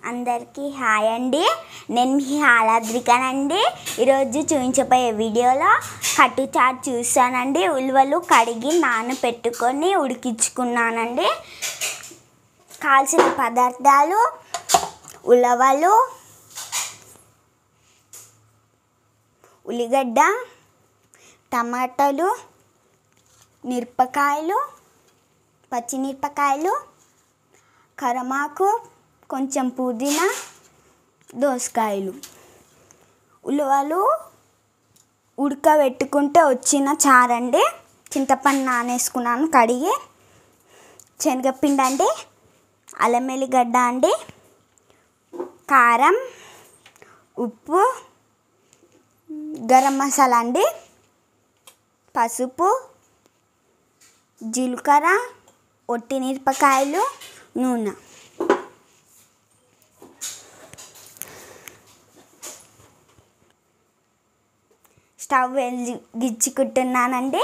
అందరికీ హాయ్ అండి నేను మీ హాలాద్రికనండి ఈరోజు చూపించబోయే వీడియోలో కట్టు చాట్ చూసానండి ఉలువలు కడిగి నానబెట్టుకొని ఉడికించుకున్నానండి కావాల్సిన పదార్థాలు ఉలవలు ఉల్లిగడ్డ టమాటాలు మిరపకాయలు పచ్చిమిరపకాయలు కరమాకు కొంచెం పుదీనా దోసకాయలు ఉలవలు ఉడకబెట్టుకుంటే వచ్చిన చారండి చింతపండు నానేసుకున్నాను కడిగి శనగపిండి అండి అల్లం వెల్లిగడ్డ అండి కారం ఉప్పు గరం మసాలా అండి పసుపు జీలకర్ర ఒట్టి మిరపకాయలు నూనె స్టవ్ వెలిగించుకుంటున్నానండి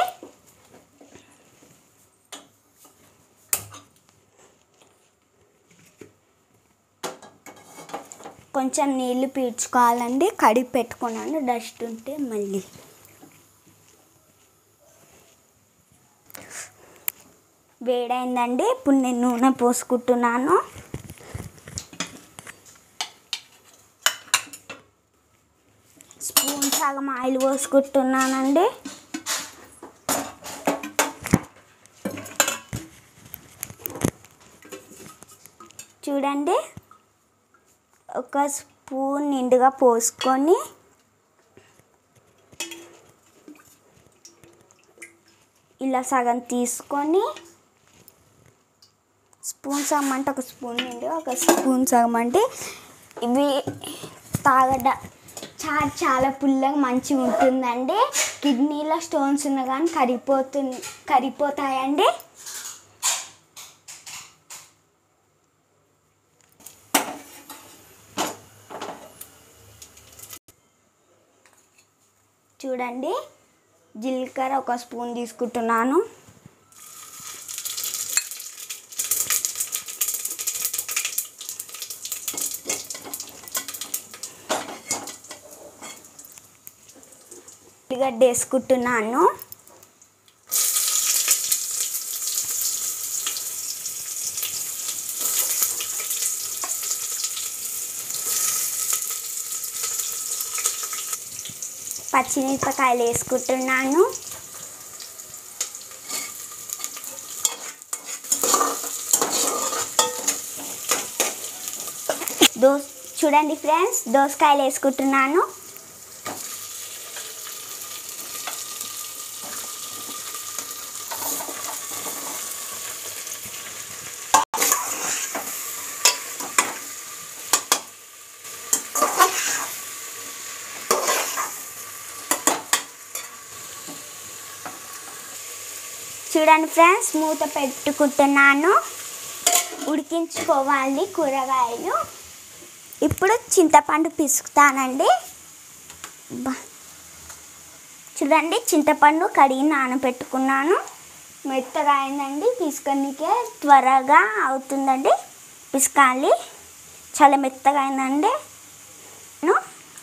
కొంచెం నీళ్ళు పీల్చుకోవాలండి కడిగి పెట్టుకున్నాను డస్ట్ ఉంటే మళ్ళీ వేడైందండి ఇప్పుడు నేను నూనె పోసుకుంటున్నాను స్పూన్ సగం ఆయిల్ పోసుకుంటున్నానండి చూడండి ఒక స్పూన్ నిండుగా పోసుకొని ఇలా సగం తీసుకొని స్పూన్ సగం అంటే ఒక స్పూన్ నిండుగా ఒక స్పూన్ సగం అంటే ఇవి తాగడ చాట్ చాలా పుల్లగా మంచిగా ఉంటుందండి కిడ్నీలో స్టోన్స్ ఉన్న కానీ కరిగిపోతుంది కరిగిపోతాయండి చూడండి జీలకర్ర ఒక స్పూన్ తీసుకుంటున్నాను ఉల్లిగడ్డ వేసుకుంటున్నాను పచ్చిమిరపకాయలు వేసుకుంటున్నాను దోస్ చూడండి ఫ్రెండ్స్ దోసకాయలు వేసుకుంటున్నాను చూడండి ఫ్రెండ్స్ మూత పెట్టుకుంటున్నాను ఉడికించుకోవాలి కూరగాయలు ఇప్పుడు చింతపండు పిసుకుతానండి బా. చూడండి చింతపండు కడిగి నానబెట్టుకున్నాను మెత్తగా అయిందండి పిసుకనికే త్వరగా అవుతుందండి పిసకాలి చాలా మెత్తగా అయిందండి ను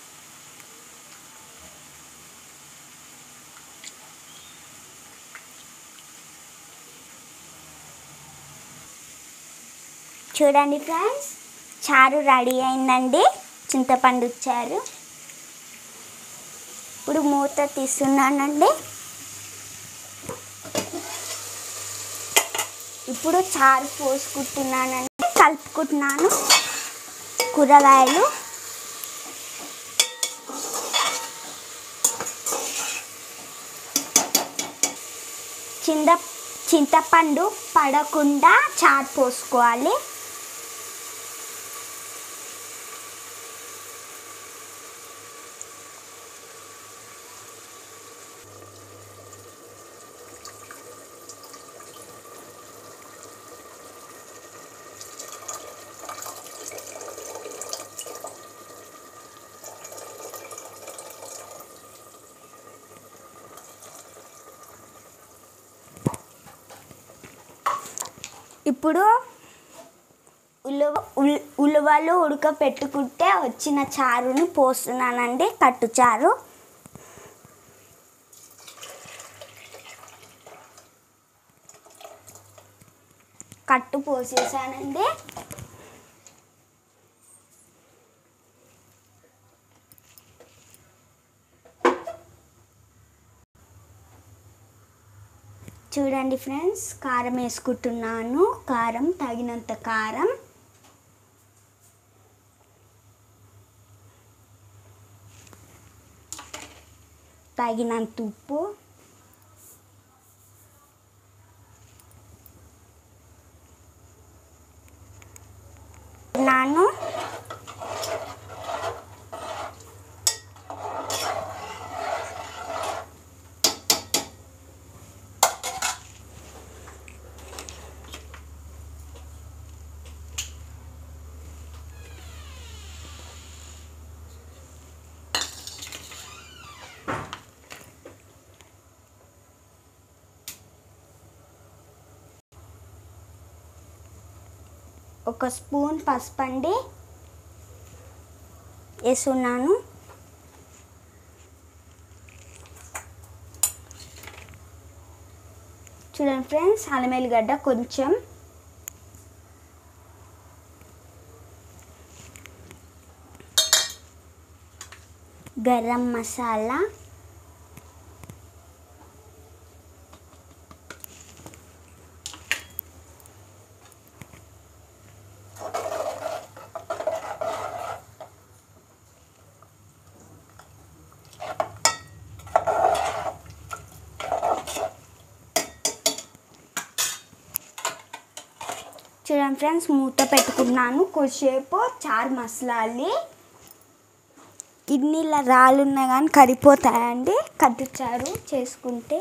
చూడండి ఫ్రెండ్స్ చారు రెడీ అయిందండి చింతపండు చారు ఇప్పుడు మూత తీస్తున్నానండి ఇప్పుడు చారు పోసుకుంటున్నానండి కలుపుకుంటున్నాను కూరగాయలు చింత చింతపండు పడకుండా చాట్ పోసుకోవాలి ఇప్పుడు ఉలువ ఉల్- ఉలువలు ఉడకపెట్టుకుంటే వచ్చిన చారుని పోస్తున్నానండి కట్టు చారు కట్టు పోసేసానండి చూడండి ఫ్రెండ్స్ కారం వేసుకుంటున్నాను కారం తగినంత కారం తగినంత ఉప్పు నాను ఒక స్పూన్ పసుపు అండి వేస్తున్నాను చూడండి ఫ్రెండ్స్ అల్లం ఎల్లిగడ్డ కొంచెం గరం మసాలా చూడండి ఫ్రెండ్స్ మూత పెట్టుకున్నాను కొద్దిసేపు చారు మసలాలి కిడ్నీల రాళ్ళు ఉన్నా కానీ కరిపోతాయండి కట్టించారు చేసుకుంటే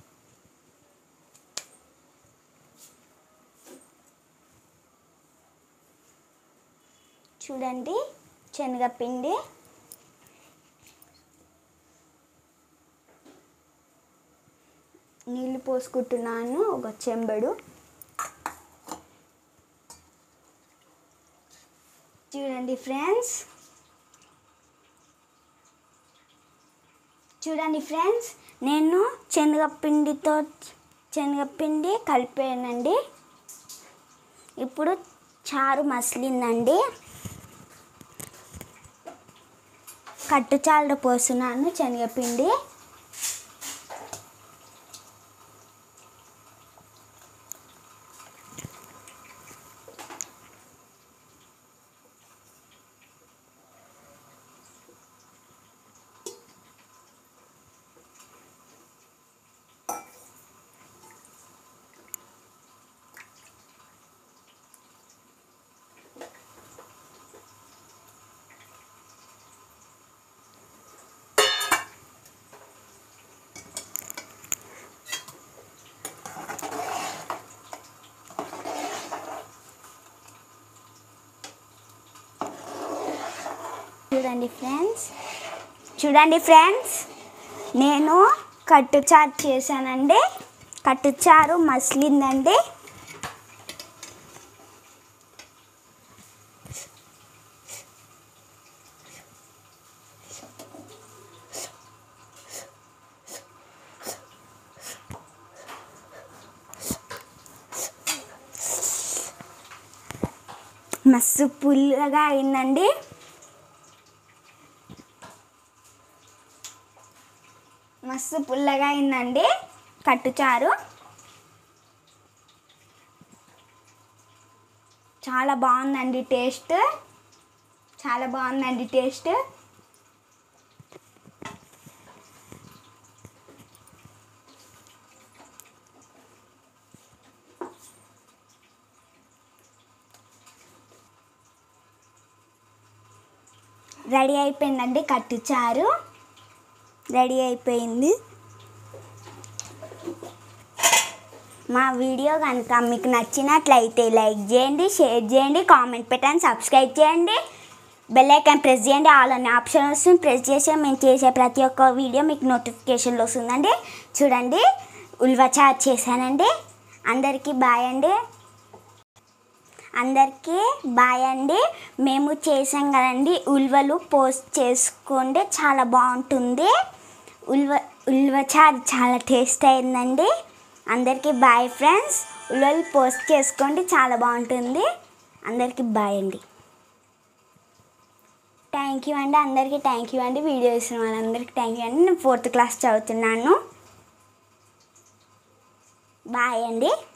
చూడండి శనగపిండి నీళ్ళు పోసుకుంటున్నాను ఒక చెంబడు చూడండి ఫ్రెండ్స్ చూడండి ఫ్రెండ్స్ నేను శనగపిండితో శనగపిండి కలిపానండి ఇప్పుడు చారు మసిలిందండి కట్టు చాలు పోస్తున్నాను శనగపిండి చూడండి ఫ్రెండ్స్ చూడండి ఫ్రెండ్స్ నేను కట్టుచారు చేశానండి కట్టుచారు మసిలిందండి మస్తు పుల్లగా అయిందండి మస్తు పుల్లగా అయిందండి కట్టుచారు చాలా బాగుందండి టేస్ట్ చాలా బాగుందండి టేస్ట్ రెడీ అయిపోయిందండి కట్టుచారు రెడీ అయిపోయింది మా వీడియో కనుక మీకు నచ్చినట్లయితే లైక్ చేయండి షేర్ చేయండి కామెంట్ పెట్టండి సబ్స్క్రైబ్ చేయండి బెల్ ఐకాన్ ప్రెస్ చేయండి ఆల్ అనే ఆప్షన్ వస్తుంది ప్రెస్ చేసి మేము చేసే ప్రతి ఒక్క వీడియో మీకు నోటిఫికేషన్లో వస్తుందండి చూడండి ఉల్వ చాట్ చేశానండి అందరికీ బాయ్ అండి అందరికీ బాయ్ అండి మేము చేసాం కదండి ఉల్వలు పోస్ట్ చేసుకోండి చాలా బాగుంటుంది ఉల్వ ఉల్వ చారు చాలా టేస్ట్ అయిందండి అందరికీ బాయ్ ఫ్రెండ్స్ ఉల్వలు పోస్ట్ చేసుకోండి చాలా బాగుంటుంది అందరికీ బాయ్ అండి థ్యాంక్ యూ అండి అందరికీ థ్యాంక్ యూ అండి వీడియో ఇస్తున్న వాళ్ళందరికీ థ్యాంక్ యూ అండి నేను ఫోర్త్ క్లాస్ చదువుతున్నాను బాయ్ అండి